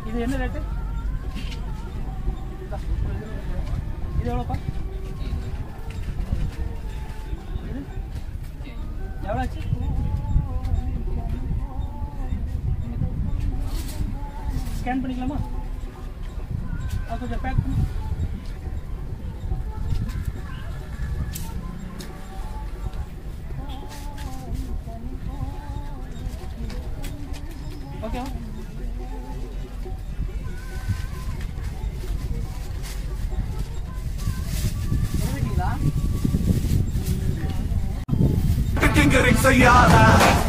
இது என்ன ரேட்டு இது எவ்வளோப்பா இது எவ்வளோ ஆச்சு ஸ்கேன் பண்ணிக்கலாமா அது கொஞ்சம் பேக் பண்ணு ஓகேவா Tinkering செய்யாத